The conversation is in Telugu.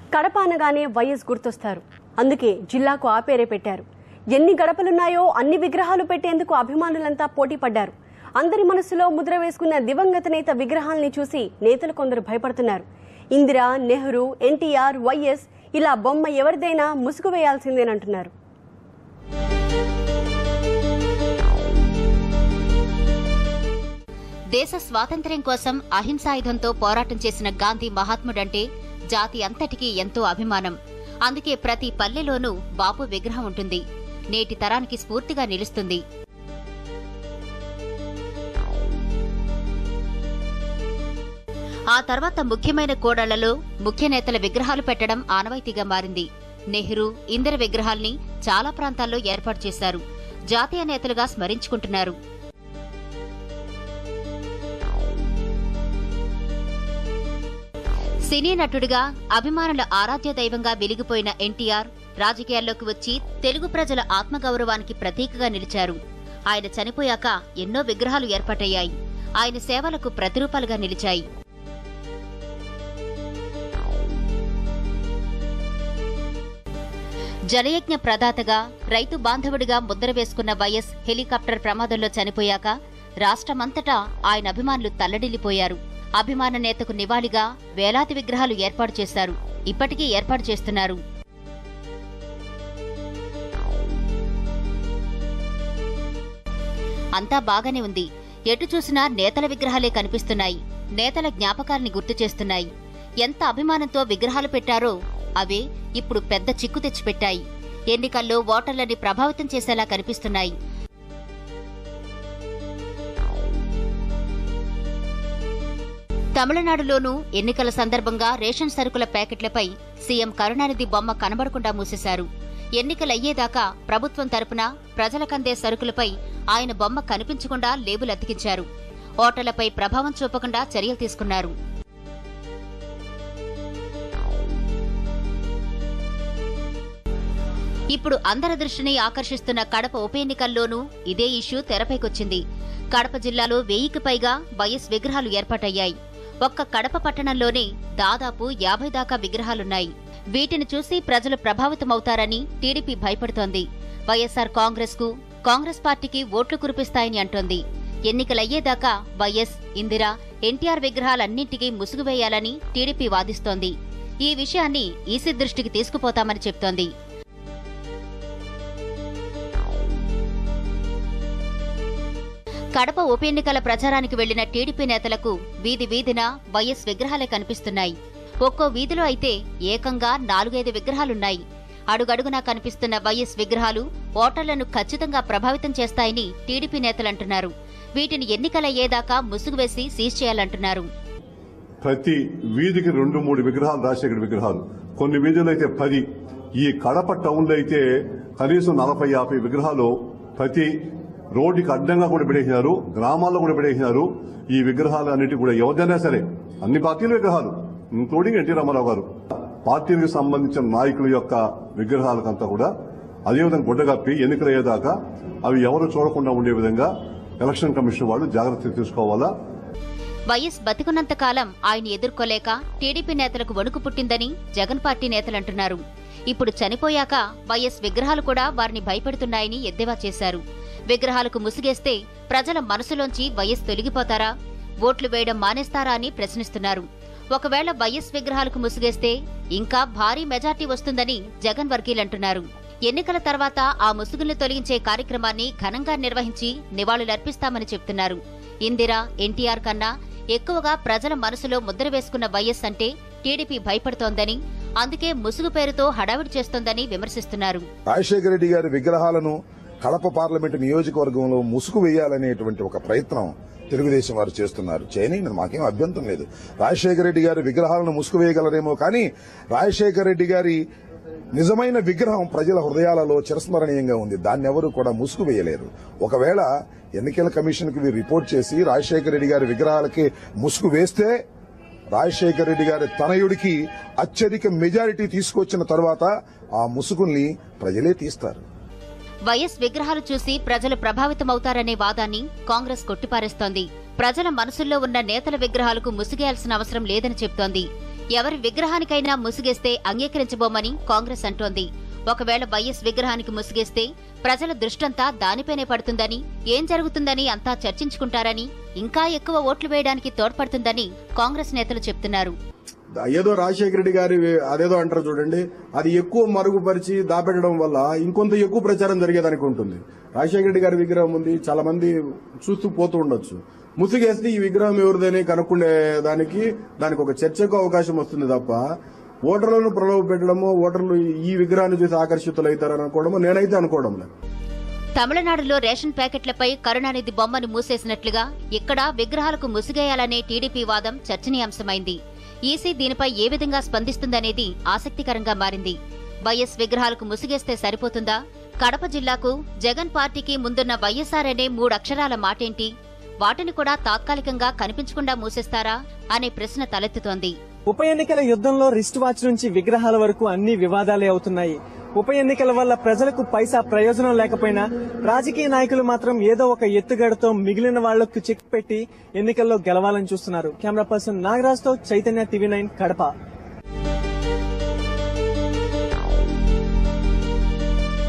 కడప అనగానే వైఎస్ గుర్తొస్తారు అందుకే జిల్లాకు ఆ పేరే పెట్టారు ఎన్ని గడపలున్నాయో అన్ని విగ్రహాలు పెట్టేందుకు అభిమానులంతా పోటీ పడ్డారు అందరి మనసులో ముద్ర వేసుకున్న దివంగత నేత విగ్రహాల్ని చూసి నేతలు కొందరు భయపడుతున్నారు ఇందిరా నెహ్రూ ఎన్టీఆర్ వైఎస్ ఇలా బొమ్మ ఎవరిదైనా ముసుగు వేయాల్సిందేనంటున్నారు దేశ స్వాతంత్ర్యం కోసం అహింసాయుధంతో పోరాటం చేసిన గాంధీ మహాత్ముడంటే జాతి అంతటికీ ఎంతో అభిమానం అందుకే ప్రతి పల్లెలోనూ బాపు విగ్రహం ఉంటుంది నేటి తరానికి స్ఫూర్తిగా నిలుస్తుంది ఆ తర్వాత ముఖ్యమైన కోడళ్లలో ముఖ్య నేతల విగ్రహాలు పెట్టడం ఆనవాయితీగా మారింది నెహ్రూ ఇందిర విగ్రహాల్ని చాలా ప్రాంతాల్లో ఏర్పాటు చేశారు జాతీయ నేతలుగా స్మరించుకుంటున్నారు సినీ నటుడిగా అభిమానుల ఆరాధ్య దైవంగా వెలిగిపోయిన ఎన్టీఆర్ రాజకీయాల్లోకి వచ్చి తెలుగు ప్రజల ఆత్మగౌరవానికి ప్రతీకగా నిలిచారు ఆయన చనిపోయాక ఎన్నో విగ్రహాలు ఏర్పాటయ్యాయి ఆయన సేవలకు ప్రతిరూపాలుగా నిలిచాయి జలయజ్ఞ ప్రదాతగా రైతు బాంధవుడిగా ముద్ర వేసుకున్న వైఎస్ హెలికాప్టర్ ప్రమాదంలో చనిపోయాక రాష్ట్రమంతటా ఆయన అభిమానులు తల్లడిల్లిపోయారు అభిమాన నేతకు నివాళిగా వేలాది విగ్రహాలు ఏర్పాటు చేశారు ఇప్పటికీ ఏర్పాటు చేస్తున్నారు అంతా బాగానే ఉంది ఎటు చూసినా నేతల విగ్రహాలే కనిపిస్తున్నాయి నేతల జ్ఞాపకాల్ని గుర్తు చేస్తున్నాయి ఎంత అభిమానంతో విగ్రహాలు పెట్టారో అవే ఇప్పుడు పెద్ద చిక్కు తెచ్చిపెట్టాయి ఎన్నికల్లో ఓటర్లని ప్రభావితం చేసేలా కనిపిస్తున్నాయి తమిళనాడులోనూ ఎన్నికల సందర్భంగా రేషన్ సరుకుల ప్యాకెట్లపై సీఎం కరుణానిధి బొమ్మ కనబడకుండా మూసేశారు ఎన్నికలయ్యేదాకా ప్రభుత్వం తరపున ప్రజలకందే సరుకులపై ఆయన బొమ్మ కనిపించకుండా లేబుల్ అతికించారు ఓటర్లపై ప్రభావం చూపకుండా చర్యలు తీసుకున్నారు ఇప్పుడు అందరి దృష్టిని ఆకర్షిస్తున్న కడప ఉప ఎన్నికల్లోనూ ఇదే ఇష్యూ తెరపైకొచ్చింది కడప జిల్లాలో వెయ్యికి పైగా వైఎస్ విగ్రహాలు ఏర్పాటయ్యాయి ఒక్క కడప పట్టణంలోనే దాదాపు యాభై దాకా విగ్రహాలున్నాయి వీటిని చూసి ప్రజలు ప్రభావితమవుతారని టీడీపీ భయపడుతోంది వైఎస్సార్ కాంగ్రెస్ కు కాంగ్రెస్ పార్టీకి ఓట్లు కురిపిస్తాయని అంటోంది ఎన్నికలయ్యేదాకా వైఎస్ ఇందిరా ఎన్టీఆర్ విగ్రహాలన్నింటికీ ముసుగు వేయాలని టీడీపీ వాదిస్తోంది ఈ విషయాన్ని ఈసీ దృష్టికి తీసుకుపోతామని చెప్తోంది కడప ఉప ఎన్నికల ప్రచారానికి వెళ్లిన టీడీపీ నేతలకు వీధి వీధిన వైఎస్ విగ్రహాలే కనిపిస్తున్నాయి ఒక్కో వీధిలో అయితే ఏకంగా నాలుగైదు విగ్రహాలున్నాయి అడుగడుగునా కనిపిస్తున్న వైఎస్ విగ్రహాలు ఓటర్లను ఖచ్చితంగా ప్రభావితం చేస్తాయని టీడీపీ నేతలంటున్నారు వీటిని ఎన్నికలయ్యేదాకా ముసుగు వేసి సీజ్ చేయాలంటున్నారు ప్రతి వీధికి రెండు మూడు విగ్రహాలు రాజశేఖర విగ్రహాలు కొన్ని వీధులు అయితే పది ఈ కడప టౌన్ లో అయితే కనీసం నలభై యాభై విగ్రహాలు ప్రతి రోడ్డుకి అడ్డంగా కూడా పెడేసినారు గ్రామాల్లో కూడా పెడేసినారు ఈ విగ్రహాలు అన్నిటి కూడా ఎవరిదైనా సరే అన్ని పార్టీల విగ్రహాలు ఇంక్లూడింగ్ ఎన్టీ రామారావు గారు పార్టీలకు సంబంధించిన నాయకుల యొక్క విగ్రహాలకంతా కూడా అదేవిధంగా గుడ్డగప్పి ఎన్నికలయ్యేదాకా అవి ఎవరు చూడకుండా ఉండే విధంగా ఎలక్షన్ కమిషన్ వాళ్ళు జాగ్రత్తలు తీసుకోవాలా వైఎస్ బతికున్నంత కాలం ఆయన ఎదుర్కోలేక టీడీపీ నేతలకు వణుకు పుట్టిందని జగన్ పార్టీ నేతలంటున్నారు ఇప్పుడు చనిపోయాక వైఎస్ విగ్రహాలు కూడా వారిని భయపెడుతున్నాయని ఎద్దేవా చేశారు విగ్రహాలకు ముసుగేస్తే ప్రజల మనసులోంచి వైఎస్ తొలగిపోతారా ఓట్లు వేయడం మానేస్తారా అని ప్రశ్నిస్తున్నారు ఒకవేళ వైఎస్ విగ్రహాలకు ముసుగేస్తే ఇంకా భారీ మెజార్టీ వస్తుందని జగన్ వర్గీయులంటున్నారు ఎన్నికల తర్వాత ఆ ముసుగుల్ని తొలగించే కార్యక్రమాన్ని ఘనంగా నిర్వహించి నివాళులర్పిస్తామని చెప్తున్నారు ఇందిరా ఎన్టీఆర్ కన్నా ఎక్కువగా ప్రజల మనసులో ముద్ర వేసుకున్న వైఎస్ అంటే టీడీపీ భయపడుతోందని అందుకే ముసుగు పేరుతో హడావిడి చేస్తోందని విమర్శిస్తున్నారు రాజశేఖర రెడ్డి గారి విగ్రహాలను కడప పార్లమెంటు నియోజకవర్గంలో ముసుగు వేయాలనేటువంటి ఒక ప్రయత్నం తెలుగుదేశం వారు చేస్తున్నారు చేయని మాకేం అభ్యంతరం లేదు రాజశేఖర రెడ్డి గారి విగ్రహాలను ముసుగు వేయగలరేమో కానీ రాజశేఖర రెడ్డి గారి నిజమైన విగ్రహం ప్రజల హృదయాలలో చిరస్మరణీయంగా ఉంది దాన్ని ఎవరు కూడా ముసుగు వేయలేరు ఒకవేళ ఎన్నికల కమిషన్ కి రిపోర్ట్ చేసి రాజశేఖర రెడ్డి గారి విగ్రహాలకి ముసుగు వేస్తే రాజశేఖర రెడ్డి గారి తనయుడికి అత్యధిక మెజారిటీ తీసుకొచ్చిన తర్వాత ఆ ముసుగుల్ని ప్రజలే తీస్తారు వైఎస్ విగ్రహాలు చూసి ప్రజలు ప్రభావితమవుతారనే వాదాన్ని కాంగ్రెస్ కొట్టిపారేస్తోంది ప్రజల మనసుల్లో ఉన్న నేతల విగ్రహాలకు ముసుగేయాల్సిన అవసరం లేదని చెప్తోంది ఎవరి విగ్రహానికైనా ముసుగేస్తే అంగీకరించబోమని కాంగ్రెస్ అంటోంది ఒకవేళ వైఎస్ విగ్రహానికి ముసుగేస్తే ప్రజల దృష్టంతా దానిపైనే పడుతుందని ఏం జరుగుతుందని అంతా చర్చించుకుంటారని ఇంకా ఎక్కువ ఓట్లు వేయడానికి తోడ్పడుతుందని కాంగ్రెస్ నేతలు చెప్తున్నారు ఏదో రాజశేఖర రెడ్డి గారి అదేదో అంటారు చూడండి అది ఎక్కువ మరుగుపరిచి దాపెట్టడం వల్ల ఇంకొంత ఎక్కువ ప్రచారం జరిగేదానికి ఉంటుంది రాజశేఖర రెడ్డి గారి విగ్రహం ఉంది చాలా మంది చూస్తూ పోతూ ఉండొచ్చు ముసుగేస్తే ఈ విగ్రహం ఎవరిదని కనుక్కునే దానికి దానికి ఒక చర్చకు అవకాశం వస్తుంది తప్ప ఓటర్లను ప్రలోభ పెట్టడమో ఓటర్లు ఈ విగ్రహాన్ని చూసి ఆకర్షితులు అవుతారని అనుకోవడమో నేనైతే అనుకోవడం లేదు తమిళనాడులో రేషన్ ప్యాకెట్లపై కరుణానిధి బొమ్మను మూసేసినట్లుగా ఇక్కడ విగ్రహాలకు ముసుగేయాలనే టీడీపీ వాదం చర్చనీయాంశమైంది ఈసీ దీనిపై ఏ విధంగా స్పందిస్తుందనేది ఆసక్తికరంగా మారింది వైఎస్ విగ్రహాలకు ముసుగేస్తే సరిపోతుందా కడప జిల్లాకు జగన్ పార్టీకి ముందున్న వైఎస్ఆర్ అనే మూడు అక్షరాల మాటేంటి వాటిని కూడా తాత్కాలికంగా కనిపించకుండా మూసేస్తారా అనే ప్రశ్న తలెత్తుతోంది ఉప ఎన్నికల యుద్ధంలో రిస్ట్ వాచ్ నుంచి విగ్రహాల వరకు అన్ని వివాదాలే అవుతున్నాయి ఉప ఎన్నికల వల్ల ప్రజలకు పైసా ప్రయోజనం లేకపోయినా రాజకీయ నాయకులు మాత్రం ఏదో ఒక ఎత్తుగడతో మిగిలిన వాళ్లకు చెక్ పెట్టి ఎన్నికల్లో గెలవాలని చూస్తున్నారు కెమెరా పర్సన్ నాగరాజ్ తో చైతన్య టీవీ నైన్ కడప